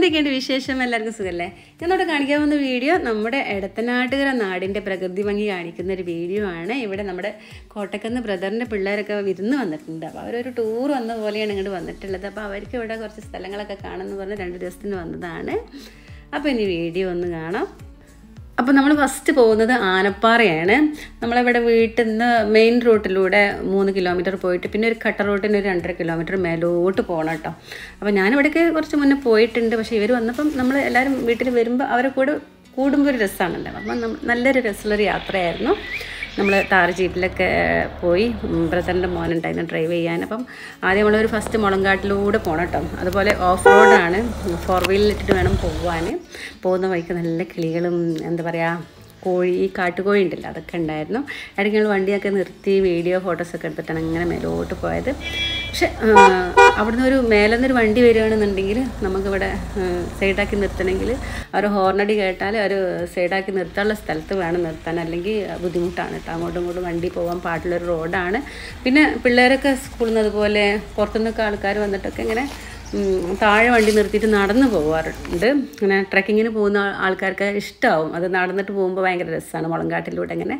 എന്തൊക്കെയുണ്ട് വിശേഷം എല്ലാവർക്കും സുഖമല്ലേ ഞാനിവിടെ കാണിക്കാൻ വന്ന വീഡിയോ നമ്മുടെ എടത്തനാട്ടുകര നാടിൻ്റെ പ്രകൃതി ഭംഗി കാണിക്കുന്ന ഒരു വീഡിയോ ആണ് ഇവിടെ നമ്മുടെ കോട്ടക്കന്ന് ബ്രദറിൻ്റെ പിള്ളേരൊക്കെ വിരുന്ന് വന്നിട്ടുണ്ട് അപ്പോൾ അവരൊരു ടൂർ വന്ന പോലെയാണ് ഇങ്ങോട്ട് വന്നിട്ടുള്ളത് അപ്പോൾ അവർക്ക് ഇവിടെ കുറച്ച് സ്ഥലങ്ങളൊക്കെ കാണുമെന്ന് പറഞ്ഞ് രണ്ട് ദിവസത്തിന് വന്നതാണ് അപ്പോൾ ഇനി വീഡിയോ ഒന്ന് കാണാം അപ്പോൾ നമ്മൾ ഫസ്റ്റ് പോകുന്നത് ആനപ്പാറയാണ് നമ്മളിവിടെ വീട്ടിൽ നിന്ന് മെയിൻ റൂട്ടിലൂടെ മൂന്ന് കിലോമീറ്റർ പോയിട്ട് പിന്നെ ഒരു കട്ട റൂട്ടിന് ഒരു രണ്ടര കിലോമീറ്റർ മേലോട്ട് പോകണം കേട്ടോ അപ്പോൾ ഞാനിവിടേക്ക് കുറച്ച് മുന്നേ പോയിട്ടുണ്ട് പക്ഷേ ഇവർ വന്നപ്പം നമ്മൾ എല്ലാവരും വീട്ടിൽ വരുമ്പോൾ അവരെ കൂടെ കൂടുമ്പോൾ ഒരു രസമാണല്ലോ അപ്പം നം- നല്ലൊരു രസമുള്ളൊരു യാത്രയായിരുന്നു നമ്മൾ താറ് ജീപ്പിലൊക്കെ പോയി ബ്രദറിൻ്റെ മോനുണ്ടായിരുന്നു ഡ്രൈവ് ചെയ്യാൻ അപ്പം ആദ്യം നമ്മളൊരു ഫസ്റ്റ് മുളങ്കാട്ടിലൂടെ പോകണം കേട്ടോ അതുപോലെ ഓഫ് റോഡാണ് ഫോർ വീലിലിട്ടിട്ട് വേണം പോകാൻ പോകുന്ന വഴിക്ക് നല്ല കിളികളും എന്താ പറയുക കോഴി ഈ കാട്ടുകോഴി ഉണ്ടല്ലോ അതൊക്കെ ഉണ്ടായിരുന്നു ഇടയ്ക്ക് ഞങ്ങൾ വണ്ടിയൊക്കെ നിർത്തി വീഡിയോ ഫോട്ടോസൊക്കെ എടുത്തിട്ടാണ് അങ്ങനെ മേലോട്ട് പോയത് പക്ഷെ ആ, അവിടുന്ന് ഒരു മേലെ നിന്നൊരു വണ്ടി വരികയാണെന്നുണ്ടെങ്കിൽ നമുക്കിവിടെ സൈഡാക്കി നിർത്തണമെങ്കിൽ അവർ ഹോർണടി കേട്ടാൽ ഒരു സൈഡാക്കി നിർത്താനുള്ള സ്ഥലത്ത് വേണം നിർത്താൻ അല്ലെങ്കിൽ ബുദ്ധിമുട്ടാണ് കേട്ടോ അങ്ങോട്ടും ഇങ്ങോട്ടും വണ്ടി പോകാൻ പാടുള്ളൊരു റോഡാണ് പിന്നെ പിള്ളേരൊക്കെ സ്കൂളിൽ നിന്ന് അതുപോലെ പുറത്തുനിന്നൊക്കെ ആൾക്കാർ വന്നിട്ടൊക്കെ ഇങ്ങനെ ഉം, താഴെ വണ്ടി നിർത്തിയിട്ട് നടന്നു പോകാറുണ്ട് ഇങ്ങനെ ട്രക്കിങ്ങിന് പോകുന്ന ആ- ആൾക്കാർക്ക് ഇഷ്ടമാവും അത് നടന്നിട്ട് പോകുമ്പോൾ ഭയങ്കര രസമാണ് മുളങ്കാട്ടിലൂടെ ഇങ്ങനെ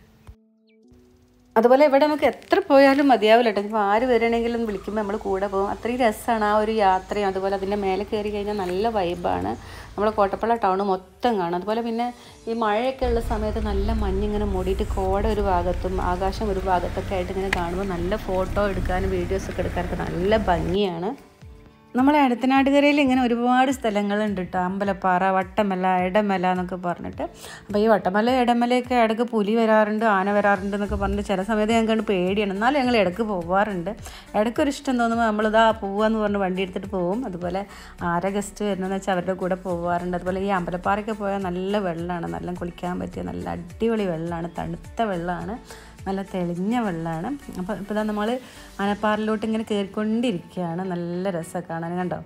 അതുപോലെ ഇവിടെ നമുക്ക് എത്ര പോയാലും മതിയാവില്ല കേട്ടോ ഇപ്പോൾ ആര് വരണമെങ്കിലും വിളിക്കുമ്പോൾ നമ്മൾ കൂടെ പോകും അത്രയും രസമാണ് ആ ഒരു യാത്രയും അതുപോലെ അതിൻ്റെ മേലെ കയറി കഴിഞ്ഞാൽ നല്ല വൈബാണ് നമ്മൾ കോട്ടപ്പള്ള ടൗൺ മൊത്തം കാണും അതുപോലെ പിന്നെ ഈ മഴയൊക്കെ ഉള്ള സമയത്ത് നല്ല മഞ്ഞിങ്ങനെ മൂടിയിട്ട് കോട ഒരു ഭാഗത്തും ആകാശം ഒരു ഭാഗത്തൊക്കെ ആയിട്ട് ഇങ്ങനെ കാണുമ്പോൾ നല്ല ഫോട്ടോ എടുക്കാനും വീഡിയോസൊക്കെ എടുക്കാനൊക്കെ നല്ല ഭംഗിയാണ് നമ്മളെ എടത്തനാട്ടുകരയിൽ ഇങ്ങനെ ഒരുപാട് സ്ഥലങ്ങളുണ്ട് കേട്ടോ അമ്പലപ്പാറ വട്ടമല ഇടമല എന്നൊക്കെ പറഞ്ഞിട്ട് അപ്പോൾ ഈ വട്ടമല ഇടമലയൊക്കെ ഇടയ്ക്ക് പുലി വരാറുണ്ട് ആന വരാറുണ്ട് എന്നൊക്കെ പറഞ്ഞിട്ട് ചില സമയത്ത് ഞങ്ങൾക്ക് പേടിയാണ് എന്നാലും ഞങ്ങൾ ഇടയ്ക്ക് പോവാറുണ്ട് ഇടയ്ക്കൊരു ഇഷ്ടം തോന്നുമ്പോൾ നമ്മളിതാ പോവാന്ന് പറഞ്ഞ് വണ്ടി എടുത്തിട്ട് പോവും അതുപോലെ ആരെ ഗസ്റ്റ് വരുന്നതെന്ന് വെച്ചാൽ അവരുടെ കൂടെ പോവാറുണ്ട് അതുപോലെ ഈ അമ്പലപ്പാറയ്ക്ക് പോയാൽ നല്ല വെള്ളമാണ് നല്ല കുളിക്കാൻ പറ്റിയ നല്ല അടിപൊളി വെള്ളമാണ് തണുത്ത വെള്ളമാണ് നല്ല തെളിഞ്ഞ വെള്ളമാണ് അപ്പോൾ ഇപ്പോൾ ഇതാ നമ്മൾ ആനപ്പാറയിലോട്ട് ഇങ്ങനെ കയറിക്കൊണ്ടിരിക്കുകയാണ് നല്ല രസം കാണാൻ കണ്ടോ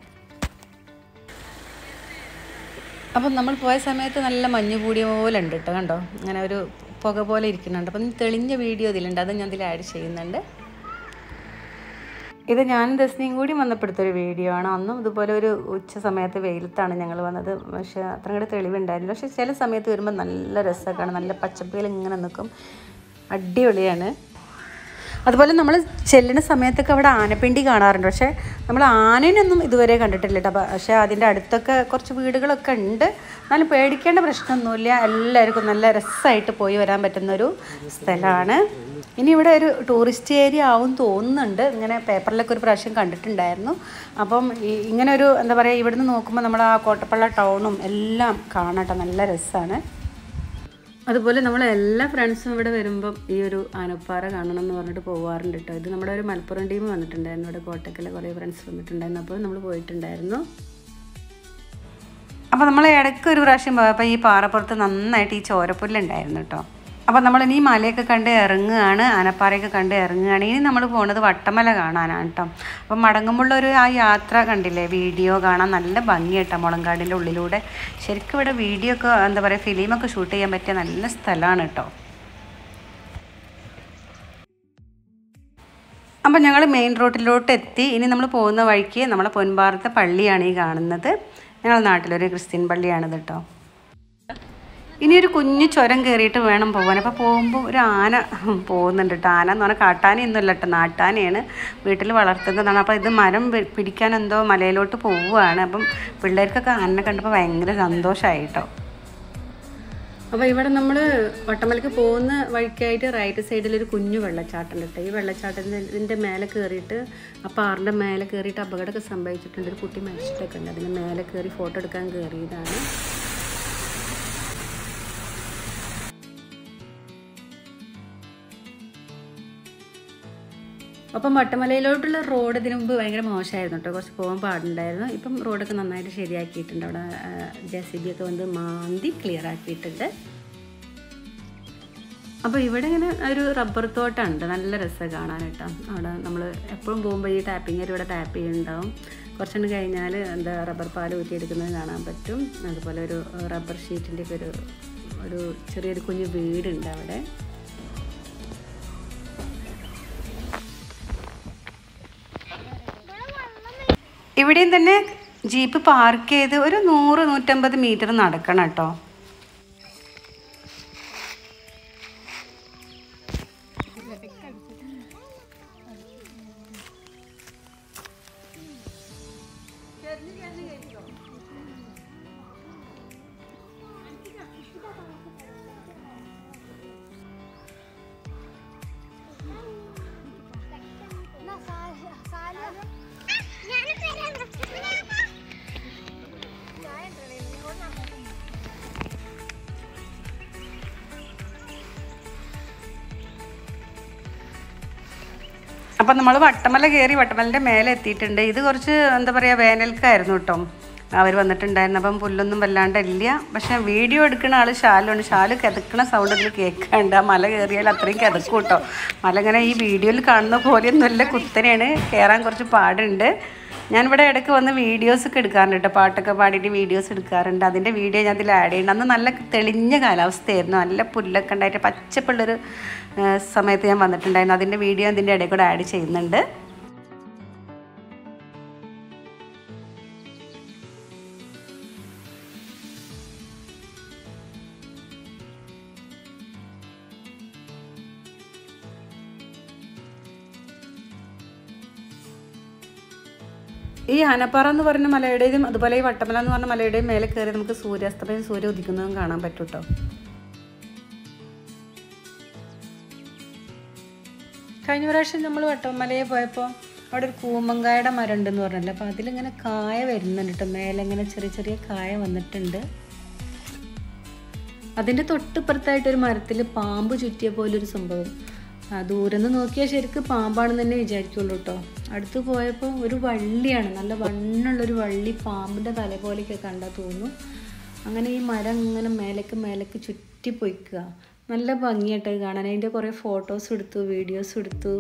അപ്പം നമ്മൾ പോയ സമയത്ത് നല്ല മഞ്ഞ് കൂടിയ പോലെ ഉണ്ട് കേട്ടോ കണ്ടോ ഇങ്ങനെ ഒരു പുക പോലെ ഇരിക്കുന്നുണ്ട് അപ്പം തെളിഞ്ഞ വീഡിയോ ഇതിലുണ്ട് അത് ഞാൻ ഇതിൽ ആഡ് ചെയ്യുന്നുണ്ട് ഇത് ഞാനും ദസ്നിയും കൂടി വന്നപ്പെടുത്തൊരു വീഡിയോ ആണ് അന്നും ഇതുപോലെ ഒരു ഉച്ച സമയത്ത് വെയിലത്താണ് ഞങ്ങൾ വന്നത് പക്ഷേ അത്ര കൂടെ തെളിവുണ്ടായിരുന്നില്ല പക്ഷേ ചില സമയത്ത് വരുമ്പോൾ നല്ല രസമൊക്കെയാണ് നല്ല പച്ചപ്പിൽ ഇങ്ങനെ നിൽക്കും അടിപൊളിയാണ് അതുപോലെ നമ്മൾ ചെല്ലുന്ന സമയത്തൊക്കെ അവിടെ ആനപ്പിണ്ടി കാണാറുണ്ട് പക്ഷേ നമ്മൾ ആനേനൊന്നും ഇതുവരെ കണ്ടിട്ടില്ല കേട്ടോ അപ്പോൾ പക്ഷേ അതിൻ്റെ അടുത്തൊക്കെ കുറച്ച് വീടുകളൊക്കെ ഉണ്ട് എന്നാലും പേടിക്കേണ്ട പ്രശ്നമൊന്നുമില്ല എല്ലാവർക്കും നല്ല രസമായിട്ട് പോയി വരാൻ പറ്റുന്നൊരു സ്ഥലമാണ് ഇനി ഇവിടെ ഒരു ടൂറിസ്റ്റ് ഏരിയ ആവും തോന്നുന്നുണ്ട് ഇങ്ങനെ പേപ്പറിലൊക്കെ ഒരു പ്രാവശ്യം കണ്ടിട്ടുണ്ടായിരുന്നു അപ്പം ഈ ഇങ്ങനെ ഒരു എന്താ പറയുക ഇവിടുന്ന് നോക്കുമ്പോൾ നമ്മൾ ആ കോട്ടപ്പള്ള ടൗണും എല്ലാം കാണാട്ടോ നല്ല രസമാണ് അതുപോലെ നമ്മൾ എല്ലാ ഫ്രണ്ട്സും ഇവിടെ വരുമ്പം ഈ ഒരു ആനപ്പാറ കാണണം എന്ന് പറഞ്ഞിട്ട് പോവാറുണ്ട് കേട്ടോ ഇത് നമ്മുടെ ഒരു മലപ്പുറം ടീം വന്നിട്ടുണ്ടായിരുന്നു ഇവിടെ കോട്ടക്കലെ കുറേ ഫ്രണ്ട്സ് വന്നിട്ടുണ്ടായിരുന്നു അപ്പോൾ നമ്മൾ പോയിട്ടുണ്ടായിരുന്നു അപ്പോൾ നമ്മൾ ഇടയ്ക്ക് ഒരു പ്രാവശ്യം പോയപ്പോൾ ഈ പാറപ്പുറത്ത് നന്നായിട്ട് ഈ ചോരപ്പുല്ലുണ്ടായിരുന്നു കേട്ടോ അപ്പോൾ നമ്മൾ ഇനി മലയൊക്കെ കണ്ട് ഇറങ്ങുകയാണ് ആനപ്പാറയൊക്കെ കണ്ട് ഇറങ്ങുകയാണ് ഇനി നമ്മൾ പോകുന്നത് വട്ടമല കാണാനാണ് കേട്ടോ അപ്പം മടങ്ങുമ്പോൾ ഒരു ആ യാത്ര കണ്ടില്ലേ വീഡിയോ കാണാൻ നല്ല ഭംഗിയായിട്ടോ മുളങ്കാടിൻ്റെ ഉള്ളിലൂടെ ശരിക്കും ഇവിടെ വീഡിയോ ഒക്കെ എന്താ പറയുക ഫിലിമൊക്കെ ഷൂട്ട് ചെയ്യാൻ പറ്റിയ നല്ല സ്ഥലമാണ് കേട്ടോ അപ്പം ഞങ്ങൾ മെയിൻ റോഡിലോട്ട് എത്തി ഇനി നമ്മൾ പോകുന്ന വഴിക്ക് നമ്മളെ പൊൻപാറത്തെ പള്ളിയാണ് ഈ കാണുന്നത് ഞങ്ങളുടെ നാട്ടിലൊരു ക്രിസ്ത്യൻ പള്ളിയാണിത് കേട്ടോ ഇനി ഒരു കുഞ്ഞു ചുരം കയറിയിട്ട് വേണം പോകാൻ അപ്പോൾ പോകുമ്പോൾ ഒരു ആന പോകുന്നുണ്ട് കേട്ടോ ആന എന്ന് പറഞ്ഞാൽ കാട്ടാനയൊന്നുമല്ല കേട്ടോ നാട്ടാനയാണ് വീട്ടിൽ വളർത്തുന്നതാണ് അപ്പോൾ ഇത് മരം പി- പിടിക്കാൻ എന്തോ മലയിലോട്ട് പോവുകയാണ് അപ്പം പിള്ളേർക്കൊക്കെ ആനനെ കണ്ടപ്പോൾ ഭയങ്കര സന്തോഷമായി കേട്ടോ അപ്പോൾ ഇവിടെ നമ്മൾ വട്ടമലക്ക് പോകുന്ന വഴിക്കായിട്ട് റൈറ്റ് സൈഡിൽ ഒരു കുഞ്ഞു വെള്ളച്ചാട്ടം ഉണ്ട് കേട്ടോ ഈ വെള്ളച്ചാട്ടത്തിൻ്റെ മേലെ കയറിയിട്ട് ആ പാറിൻ്റെ മേലെ കയറിയിട്ട് അപകടമൊക്കെ സംഭവിച്ചിട്ടുണ്ട് ഒരു കുട്ടി മരിച്ചിട്ടൊക്കെ ഉണ്ട് അതിൻ്റെ മേലെ കയറി ഫോട്ടോ എടുക്കാൻ കയറിയതാണ് അപ്പം വട്ടമലയിലോട്ടുള്ള റോഡ് ഇതിനു മുമ്പ് ഭയങ്കര മോശമായിരുന്നു കേട്ടോ കുറച്ച് പോകാൻ പാടുണ്ടായിരുന്നു ഇപ്പം റോഡൊക്കെ നന്നായിട്ട് ശരിയാക്കിയിട്ടുണ്ട് അവിടെ ജെ സി ബി ഒക്കെ വന്ന് മാന്തി ക്ലിയർ ആക്കിയിട്ടുണ്ട് അപ്പോൾ ഇവിടെ ഇങ്ങനെ ഒരു റബ്ബർ തോട്ടമുണ്ട് നല്ല രസം കാണാനായിട്ടോ അവിടെ നമ്മൾ എപ്പോഴും പോകുമ്പോൾ ഈ ടാപ്പിംഗ് ഇവിടെ ടാപ്പ് ചെയ്യുന്നുണ്ടാവും കുറച്ചുകൊണ്ട് കഴിഞ്ഞാൽ എന്താ റബ്ബർ പാൽ ഊറ്റിയെടുക്കുന്നത് കാണാൻ പറ്റും അതുപോലെ ഒരു റബ്ബർ ഷീറ്റിൻ്റെ ഒക്കെ ഒരു ഒരു ചെറിയൊരു കുഞ്ഞു വീടുണ്ട് അവിടെ ഇവിടെയും തന്നെ ജീപ്പ് പാർക്ക് ചെയ്ത് ഒരു നൂറ് നൂറ്റമ്പത് മീറ്റർ നടക്കണം കേട്ടോ അപ്പം നമ്മൾ വട്ടമല കയറി വട്ടമലൻ്റെ മേലെ എത്തിയിട്ടുണ്ട് ഇത് കുറച്ച് എന്താ പറയുക വേനൽക്കായിരുന്നു കേട്ടോ അവർ വന്നിട്ടുണ്ടായിരുന്നു അപ്പം പുല്ലൊന്നും വല്ലാണ്ട് ഇല്ല പക്ഷെ വീഡിയോ എടുക്കുന്ന ആൾ ഷാലുണ്ട് ഷാല് കിതക്കണ സൗണ്ട് ഇതിൽ കേൾക്കാണ്ട് ആ മല കയറിയാൽ അത്രയും കിതക്കും കേട്ടോ മല ഇങ്ങനെ ഈ വീഡിയോയിൽ കാണുന്ന പോലെയൊന്നും അല്ല കുത്തനെയാണ് കയറാൻ കുറച്ച് പാടുണ്ട് ഞാനിവിടെ ഇടയ്ക്ക് വന്ന് വീഡിയോസ് ഒക്കെ എടുക്കാറുണ്ട് കേട്ടോ പാട്ടൊക്കെ പാടിയിട്ട് വീഡിയോസ് എടുക്കാറുണ്ട് അതിൻ്റെ വീഡിയോ ഞാൻ ഇതിൽ ആഡ് ചെയ്യുന്നുണ്ട് അന്ന് നല്ല തെളിഞ്ഞ കാലാവസ്ഥയായിരുന്നു നല്ല പുല്ലൊക്കെ ഉണ്ടായിട്ട് പച്ചപ്പുള്ളൊരു ആ, സമയത്ത് ഞാൻ വന്നിട്ടുണ്ടായിരുന്നു അതിൻ്റെ വീഡിയോ അതിൻ്റെ ഇടയിൽ കൂടെ ആഡ് ചെയ്യുന്നുണ്ട് ഈ ആനപ്പാറ എന്ന് പറഞ്ഞ മലയുടെയും അതുപോലെ ഈ വട്ടമല എന്ന് പറഞ്ഞ മലയുടെയും മേലെ കയറി നമുക്ക് സൂര്യാസ്തമയം സൂര്യ ഉദിക്കുന്നതും കാണാൻ പറ്റും കേട്ടോ കഴിഞ്ഞ പ്രാവശ്യം നമ്മൾ വട്ടമലയിൽ പോയപ്പോൾ അവിടെ ഒരു കൂമങ്കായുടെ മരം ഉണ്ടെന്ന് പറഞ്ഞല്ലോ അപ്പോൾ അതിലിങ്ങനെ കായ വരുന്നുണ്ട് കേട്ടോ മേലെ ഇങ്ങനെ ചെറിയ ചെറിയ കായ വന്നിട്ടുണ്ട് അതിൻ്റെ തൊട്ടിപ്പുറത്തായിട്ട് ഒരു മരത്തിൽ പാമ്പ് ചുറ്റിയ പോലൊരു സംഭവം ആ ദൂരെ നിന്ന് നോക്കിയാൽ ശരിക്കും പാമ്പാണെന്ന് തന്നെ വിചാരിക്കുള്ളൂ കേട്ടോ അടുത്ത് പോയപ്പോൾ ഒരു വള്ളിയാണ് നല്ല വണ്ണുള്ളൊരു വള്ളി പാമ്പിൻ്റെ തല പോലെയൊക്കെ കണ്ടാൽ തോന്നുന്നു അങ്ങനെ ഈ മരം ഇങ്ങനെ മേലേക്ക് മേലേക്ക് ചുറ്റി പൊയ്ക്കുക നല്ല ഭംഗിയായിട്ട് അത് കാണാൻ അതിൻ്റെ കുറേ ഫോട്ടോസ് എടുത്തു വീഡിയോസ് എടുത്തു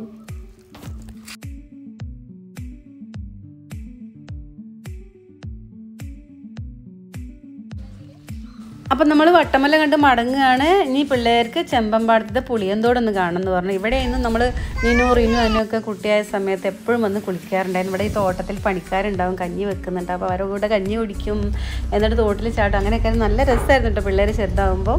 അപ്പം നമ്മൾ വട്ടമല കണ്ട് മടങ്ങുകയാണ് ഇനി പിള്ളേർക്ക് ചെമ്പമ്പാടത്തെ പുളിയന്തോടൊന്ന് കാണുമെന്ന് പറഞ്ഞു ഇവിടെയൊന്ന് നമ്മൾ നിനു റിനു അതിനൊക്കെ കുട്ടിയായ സമയത്ത് എപ്പോഴും വന്ന് കുളിക്കാറുണ്ടായിരുന്നു ഇവിടെ ഈ തോട്ടത്തിൽ പണിക്കാരുണ്ടാവും കഞ്ഞി വെക്കുന്നുണ്ട് അപ്പോൾ അവരുടെ കൂടെ കഞ്ഞി കുടിക്കും എന്നിട്ട് തോട്ടിൽ ചാട്ടും അങ്ങനെയൊക്കെ നല്ല രസമായിരുന്നു കേട്ടോ പിള്ളേർ ചെറുതാവുമ്പോൾ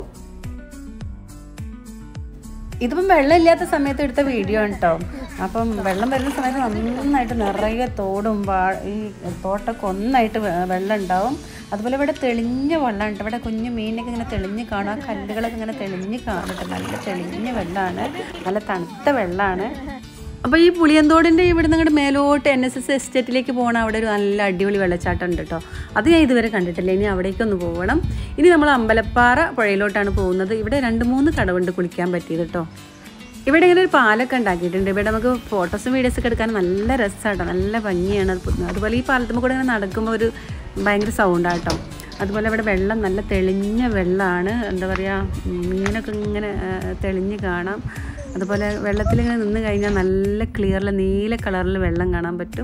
ഇതിപ്പം വെള്ളമില്ലാത്ത സമയത്ത് എടുത്ത വീഡിയോ ആണ് കേട്ടോ അപ്പം വെള്ളം വരുന്ന സമയത്ത് നന്നായിട്ട് നിറയെ തോടും വാ ഈ തോട്ടൊക്കെ ഒന്നായിട്ട് വെ- വെള്ളം ഉണ്ടാവും അതുപോലെ ഇവിടെ തെളിഞ്ഞ വെള്ളമുണ്ട് ഇവിടെ കുഞ്ഞു മീനൊക്കെ ഇങ്ങനെ തെളിഞ്ഞ് കാണും ആ കല്ലുകളൊക്കെ ഇങ്ങനെ തെളിഞ്ഞ് കാണും കേട്ടോ നല്ല തെളിഞ്ഞ വെള്ളമാണ് നല്ല തണുത്ത വെള്ളമാണ് അപ്പോൾ ഈ പുളിയന്തോടിൻ്റെ ഇവിടുന്ന് അങ്ങോട്ട് മേലോട്ട് എൻ എസ് എസ് എസ്റ്റേറ്റിലേക്ക് പോകണം അവിടെ ഒരു നല്ല അടിപൊളി വെള്ളച്ചാട്ടം ഉണ്ട് കേട്ടോ അത് ഞാൻ ഇതുവരെ കണ്ടിട്ടില്ല ഇനി അവിടേക്കൊന്ന് പോകണം ഇനി നമ്മൾ അമ്പലപ്പാറ പുഴയിലോട്ടാണ് പോകുന്നത് ഇവിടെ രണ്ട് മൂന്ന് കടവുണ്ട് കുളിക്കാൻ പറ്റിയത് കേട്ടോ ഇവിടെ ഇങ്ങനെ ഒരു പാലൊക്കെ ഉണ്ടാക്കിയിട്ടുണ്ട് ഇവിടെ നമുക്ക് ഫോട്ടോസും വീഡിയോസൊക്കെ എടുക്കാൻ നല്ല രസമാട്ടോ നല്ല ഭംഗിയാണ് അത് പു- അതുപോലെ ഈ പാലത്തുമ്പോൾ കൂടെ ഇങ്ങനെ നടക്കുമ്പോൾ ഒരു ഭയങ്കര സൗണ്ടാട്ടോ അതുപോലെ ഇവിടെ വെള്ളം നല്ല തെളിഞ്ഞ വെള്ളമാണ് എന്താ പറയുക മീനൊക്കെ ഇങ്ങനെ ആ, തെളിഞ്ഞ് കാണാം അതുപോലെ വെള്ളത്തിലിങ്ങനെ നിന്ന് കഴിഞ്ഞാൽ നല്ല ക്ലിയറിൽ നീല കളറിൽ വെള്ളം കാണാൻ പറ്റും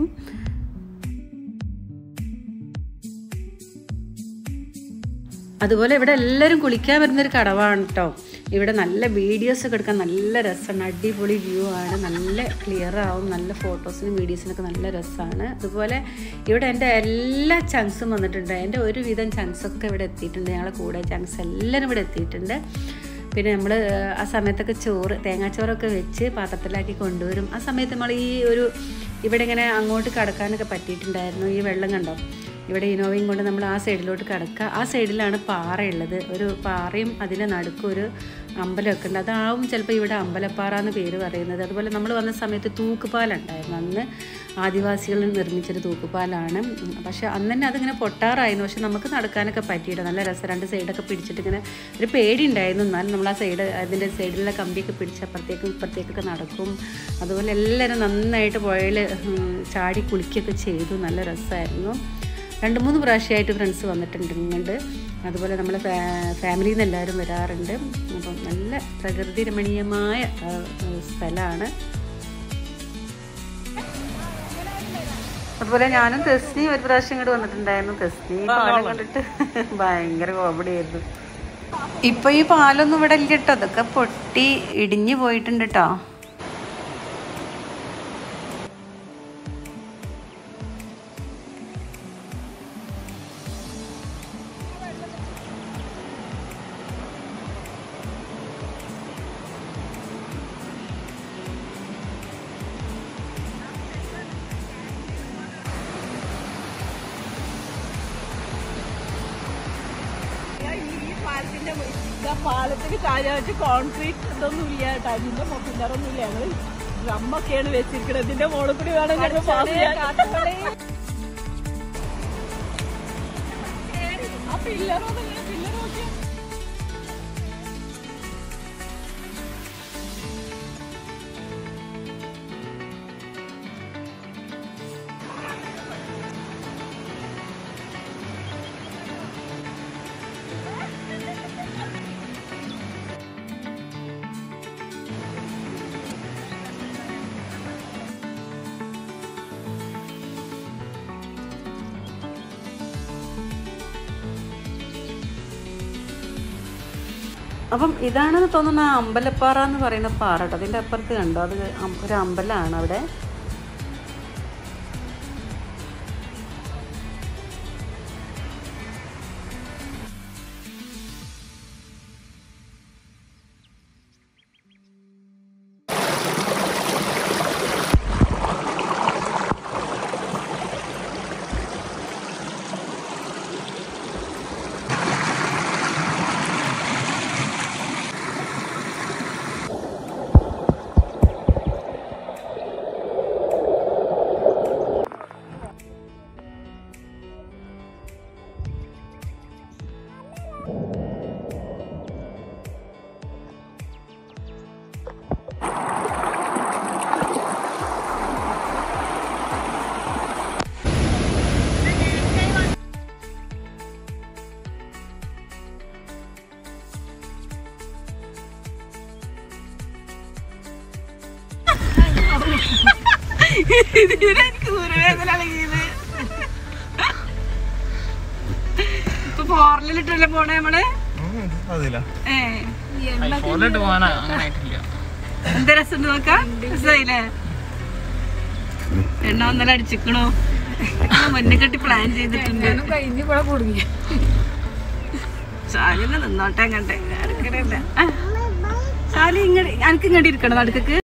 അതുപോലെ ഇവിടെ എല്ലാവരും കുളിക്കാൻ വരുന്നൊരു കടവാണ് കേട്ടോ ഇവിടെ നല്ല വീഡിയോസ് ഒക്കെ എടുക്കാൻ നല്ല രസമാണ് അടിപൊളി വ്യൂ ആണ് നല്ല ക്ലിയർ ആവും നല്ല ഫോട്ടോസിനും വീഡിയോസിനൊക്കെ നല്ല രസമാണ് അതുപോലെ ഇവിടെ എൻ്റെ എല്ലാ ചങ്ക്സും വന്നിട്ടുണ്ട് എൻ്റെ ഒരുവിധം ചങ്ക്സൊക്കെ ഇവിടെ എത്തിയിട്ടുണ്ട് ഞങ്ങളെ കൂടെ ചങ്ക്സ് എല്ലാവരും ഇവിടെ എത്തിയിട്ടുണ്ട് പിന്നെ നമ്മൾ ആ സമയത്തൊക്കെ ചോറ് തേങ്ങാച്ചോറൊക്കെ വെച്ച് പാത്രത്തിലാക്കി കൊണ്ടുവരും ആ സമയത്ത് നമ്മൾ ഈ ഒരു ഇവിടെ ഇങ്ങനെ അങ്ങോട്ട് കടക്കാനൊക്കെ പറ്റിയിട്ടുണ്ടായിരുന്നു ഈ വെള്ളം കണ്ടോ ഇവിടെ ഇനോവയും കൊണ്ട് നമ്മൾ ആ സൈഡിലോട്ട് കിടക്കുക ആ സൈഡിലാണ് പാറയുള്ളത് ഒരു പാറയും അതിൻ്റെ നടുക്ക് ഒരു അമ്പലമൊക്കെ ഉണ്ട് അതാവും ചിലപ്പോൾ ഇവിടെ അമ്പലപ്പാറ എന്ന് പേര് പറയുന്നത് അതുപോലെ നമ്മൾ വന്ന സമയത്ത് തൂക്കുപാലുണ്ടായിരുന്നു അന്ന് ആദിവാസികൾ നിർമ്മിച്ചൊരു തൂക്കുപാലാണ് ഉം, പക്ഷേ അന്ന് തന്നെ അതിങ്ങനെ പൊട്ടാറായിരുന്നു പക്ഷെ നമുക്ക് നടക്കാനൊക്കെ പറ്റിയിട്ട് നല്ല രസം രണ്ട് സൈഡൊക്കെ പിടിച്ചിട്ട് ഇങ്ങനെ ഒരു പേടി ഉണ്ടായിരുന്നു എന്നാലും നമ്മൾ ആ സൈഡ് അതിൻ്റെ സൈഡിലുള്ള കമ്പിയൊക്കെ പിടിച്ച് അപ്പുറത്തേക്കും ഇപ്പുറത്തേക്കൊക്കെ നടക്കും അതുപോലെ എല്ലാവരും നന്നായിട്ട് പുഴയിൽ ചാടി കുളിക്കുകയൊക്കെ ചെയ്തു നല്ല രസമായിരുന്നു രണ്ട് മൂന്ന് പ്രാവശ്യമായിട്ട് ഫ്രണ്ട്സ് വന്നിട്ടുണ്ട് അതുപോലെ നമ്മളെ ഫാ ഫാമിലിയിൽ നിന്ന് എല്ലാവരും വരാറുണ്ട് അപ്പം നല്ല പ്രകൃതി രമണീയമായ ആ, ആ, സ്ഥലമാണ് അതുപോലെ ഞാനും തെസ്നി ഒരു പ്രാവശ്യം ഇങ്ങോട്ട് വന്നിട്ടുണ്ടായിരുന്നു തെസ്നി ഈ പാലം കണ്ടിട്ട് ഭയങ്കര കോമഡി ആയിരുന്നു ഇപ്പൊ ഈ പാലൊന്നും ഇവിടെ ഇല്ല കേട്ടോ അതൊക്കെ പൊട്ടി ഇടിഞ്ഞു പോയിട്ടുണ്ട് കേട്ടോ പിന്നെ പാലത്തിന് കാര്യമായിട്ട് കോൺക്രീറ്റ് ഇതൊന്നും ഇല്ല കേട്ടോ അതിന്റെ പില്ലറൊന്നും ഇല്ല ഞങ്ങള് ഡ്രമ്മൊക്കെയാണ് വെച്ചിരിക്കുന്നത് ഇതിന്റെ മുകളിൽ കൂടി വേണം ഞങ്ങൾ പാസ് ചെയ്യാൻ ആ പില്ലറൊന്നും ഇല്ല പില്ലർ നോക്കിയാ അപ്പം ഇതാണെന്ന് തോന്നുന്ന ആ അമ്പലപ്പാറ എന്ന് പറയുന്ന പാറ കേട്ടോ അതിൻ്റെ അപ്പുറത്ത് കണ്ടോ അത് അം- ഒരു അമ്പലമാണ് അവിടെ ഇതിനെനിക്ക് ഊരവേദന ഇളകിയത് ഇപ്പൊ ഫോറിലിട്ടല്ലേ പോണേ നമ്മള് അതില്ല ഏ ഫോണിലിട്ട് പോകാനാ അങ്ങനെ ആയിട്ടില്ല എന്താ രസം നോക്കാം രസമായില്ലേ എണ്ണ ഒന്നര അടിച്ചിക്കണോ മുന്നേ കെട്ടി പ്ലാൻ ചെയ്തിട്ടുണ്ട് കഴിഞ്ഞ് ഇവിടെ കുടുങ്ങി ശാലിനെ നിന്നോട്ടെ കണ്ടേ ആർക്കറിയില്ല ശാലി ഇങ്ങോട്ട് എനിക്ക് ഇങ്ങോട്ട് ഇരിക്കണം നടുക്കക്ക്